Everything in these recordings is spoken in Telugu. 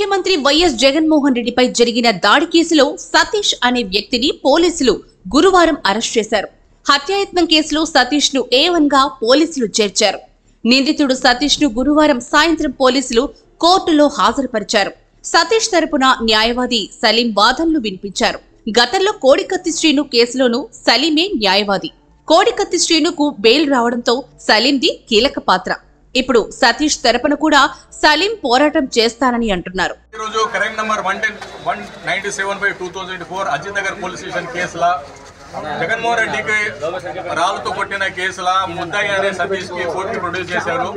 ముఖ్యమంత్రి వైఎస్ జగన్మోహన్ రెడ్డిపై జరిగిన దాడి కేసులో సతీష్ అనే వ్యక్తిని పోలీసులు గురువారం అరెస్ట్ చేశారు హత్యాయత్నం కేసులో సతీష్ ను ఏవన్ గా పోలీసులు చేర్చారు నిందితుడు సతీష్ ను గురువారం సాయంత్రం పోలీసులు కోర్టులో హాజరుపరిచారు సతీష్ తరపున న్యాయవాది సలీం వాదనలు వినిపించారు గతంలో కోడికత్తి శ్రీను కేసులోనూ సలీమే న్యాయవాది కోడికత్తి శ్రీనుకు బెయిల్ రావడంతో సలీంది కీలక పాత్ర ఇప్పుడు సతీష్ తరపున కూడా సలీం పోరాటం చేస్తానని అంటున్నారు ఈరోజు current number one ten one ninety seven by two thousand four Ajith Nagar police station కేసుల జగన్మోహన్ రెడ్డికి రాళ్ళతో కొట్టిన కేసుల ముద్దాయి అనే సతీష్ కి కోర్టుకి ప్రొడ్యూస్ చేశారు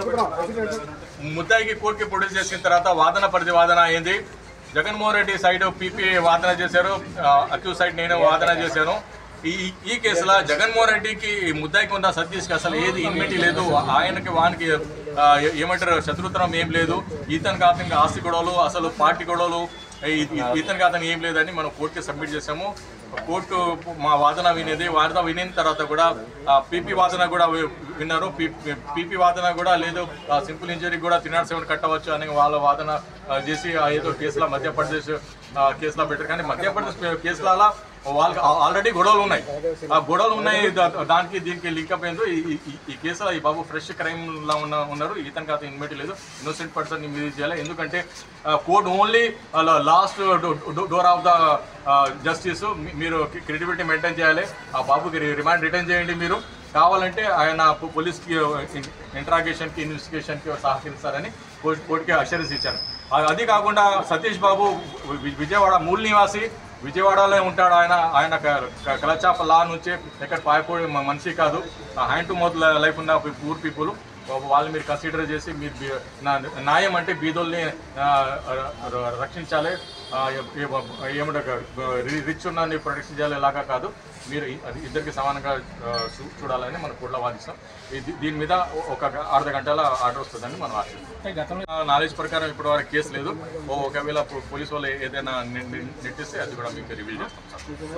ముద్దాయికి కోర్టుకి ప్రొడ్యూస్ చేసిన తర్వాత వాదన ప్రతివాదన అయింది జగన్మోహన్ రెడ్డి సైడ్ పీపీ వాదన చేశారు అక్యూ సైడ్ నేను వాదన చేశాను ఈ ఈ కేసులో జగన్మోహన్ రెడ్డికి ఈ ముద్దాయికి ఉన్న సతీష్కి అసలు ఏది ఇన్మిటీ లేదు ఆయనకి వానికి ఆ, ఏ- ఏమంటారు శత్రుత్వం ఏం లేదు ఇతనికి అతనికి ఆస్తి గొడవలు అసలు పార్టీ గొడవలు ఈ- ఈ- ఇతనికి అతను ఏం లేదని మనం కోర్టుకి సబ్మిట్ చేసాము కోర్టు మా వాదన వినేది వాదన వినిన తర్వాత కూడా పీపీ వాదన కూడా వి- విన్నారు పీపీ వాదన కూడా లేదు సింపుల్ ఇంజరీ కూడా త్రీ నాట్ సెవెన్ కట్టవచ్చు అని వాళ్ళ వాదన ఆ, చేసి ఆ ఏదో కేసులో మధ్యప్రదేశ్ ఆ, కేసులో పెట్టారు కానీ మధ్యప్రదేశ్ కేసులలో వాళ్ళకి ఆల్రెడీ గొడవలు ఉన్నాయి ఆ గొడవలు ఉన్నాయి దా- దానికి దీనికి లింక్ అప్ అయిందో ఈ- ఈ- ఈ కేసులో ఈ బాబు ఫ్రెష్ క్రైమ్ లా ఉన్న ఉన్నారు ఇతనికి అతను ఇన్వైట్ లేదు ఇన్నోసెంట్ పర్సన్ ని మీరు చేయాలి ఎందుకంటే court only last door of the justice మీరు క్రెడిబిలిటీ మెయింటైన్ చేయాలి ఆ బాబుకి రిమాండ్ రిటర్న్ చేయండి మీరు కావాలంటే ఆయన పో- పోలీస్కి ఇంట్రాగేషన్కి ఇన్వెస్టిగేషన్కి సహకరిస్తారని కోర్ట్- కోర్టుకి అష్యూరెన్స్ ఇచ్చారు ఆ- అది కాకుండా సతీష్ బాబు వి- విజయవాడ మూల నివాసి విజయవాడలో ఉంటాడు ఆయన ఆయన కలచాప లా నుంచి ఎక్కడ పాయపోయే మ- మనిషి కాదు హ్యాండ్ టు మౌత్ లైఫ్ ఉన్న పూర్ పీపుల్ వాళ్ళు మీరు కన్సిడర్ చేసి మీరు బీ- నా- న్యాయం అంటే బీదోల్ని ఆ, ర- ర- రక్షించాలి ఆ, ఏ- ఏ- ఏమంటారు రి- రిచ్ ఉన్న ప్రొటెక్షన్ చేయాలి ఇలాగా కాదు మీరు ఇ- అది ఇద్దరికి సమానంగా ఆ, చూ- చూడాలని మనం కోర్టులో వాదిస్తాం ఇది- దీని మీద ఒ- ఒక అర్ధ గంటల ఆర్డర్ వస్తుందని మనం ఆశిస్తాం నాలెడ్జ్ ప్రకారం ఇప్పటి వరకు కేసు లేదు ఓ ఒకవేళ పో- పోలీసు వాళ్ళు ఏదైనా నె- నె- నెట్టిస్తే అది కూడా మీకు రివీల్ చేస్తాం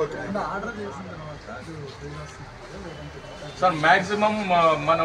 సార్ సార్ మ్యాక్సిమం మనం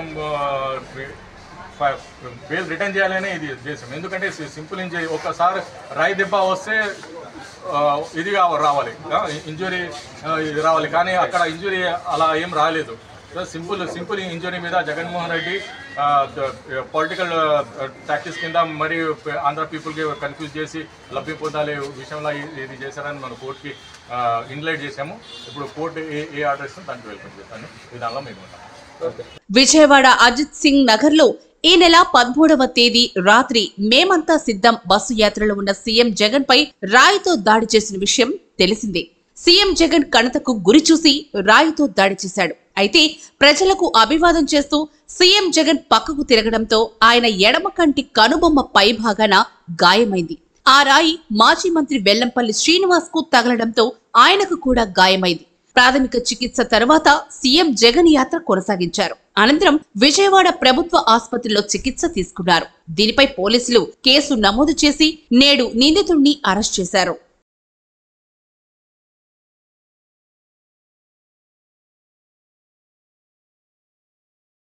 బెయిల్ రిటర్న్ చేయాలనే ఇది ఉద్దేశం ఎందుకంటే సింపుల్ ఇంజరీ ఒకసారి రాయి దెబ్బ వస్తే ఆ, ఇది కావ- రావాలి ఇంజురీ ఇది రావాలి కానీ అక్కడ ఇంజురీ అలా ఏం రాలేదు సింపుల్ సింపుల్ ఇంజురీ మీద జగన్మోహన్ రెడ్డి పొలిటికల్ టాక్టిక్స్ కింద మరియు ఆంధ్ర పీపుల్కి కన్ఫ్యూజ్ చేసి లబ్ధి పొందాలి విషయంలో ఇ- ఇది చేశారని మనం కోర్టుకి ఇన్లైట్ చేశాము ఇప్పుడు కోర్టు ఏ ఏ ఆర్డర్ ఇస్తుందో దానికి వెల్కమ్ చేస్తాను విధానంలో మేము ఉంటాం విజయవాడ అజిత్ సింగ్ నగర్ లో ఈ నెల పదమూడవ తేదీ రాత్రి మేమంతా సిద్ధం బస్సు యాత్రలో ఉన్న సీఎం జగన్ పై రాయితో దాడి చేసిన విషయం తెలిసిందే సీఎం జగన్ కణతకు గురి చూసి రాయితో దాడి చేశాడు అయితే ప్రజలకు అభివాదం చేస్తూ సీఎం జగన్ పక్కకు తిరగడంతో ఆయన ఎడమ కంటి కనుబొమ్మ పైభాగాన గాయమైంది ఆ రాయి మాజీ మంత్రి వెల్లంపల్లి శ్రీనివాస్ కు తగలడంతో ఆయనకు కూడా గాయమైంది ప్రాథమిక చికిత్స తర్వాత సీఎం జగన్ యాత్ర కొనసాగించారు అనంతరం విజయవాడ ప్రభుత్వ ఆసుపత్రిలో చికిత్స తీసుకున్నారు దీనిపై పోలీసులు కేసు నమోదు చేసి నేడు నిందితుడిని అరెస్ట్ చేశారు